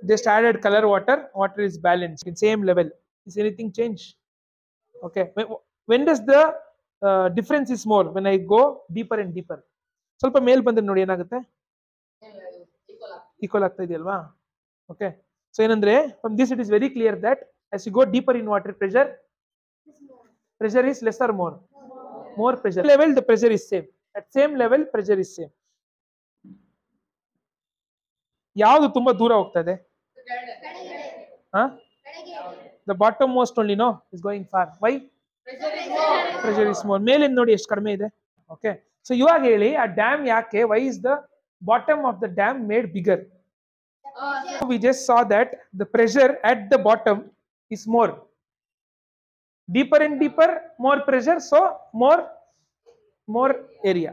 just added color water water is balanced in same level is anything change okay when, when does the uh, difference is more when i go deeper and deeper ಸ್ವಲ್ಪ ಮೇಲ್ ಬಂದ್ರೆ ನೋಡಿ ಏನಾಗುತ್ತೆ equal ಆಗ್ತಾ ಇದೆಯಲ್ವಾ okay so ಏನಂದ್ರೆ from this it is very clear that as you go deeper in water pressure pressure is less or more more pressure level the pressure is same at same level pressure is same ಯಾವುದು ತುಂಬಾ ದೂರ ಹೋಗ್ತಾ ಇದೆ the bottom most only no is going far why pressure is more ಮೇಲಿಂದ ನೋಡಿ ಎಷ್ಟು ಕಡಿಮೆ ಇದೆ ಓಕೆ ಸೊ ಇವಾಗ ಹೇಳಿ ಆ ಡ್ಯಾಮ್ ಯಾಕೆ why is the bottom of the dam made bigger we just saw that the pressure at the bottom is more deeper and deeper more pressure so more more area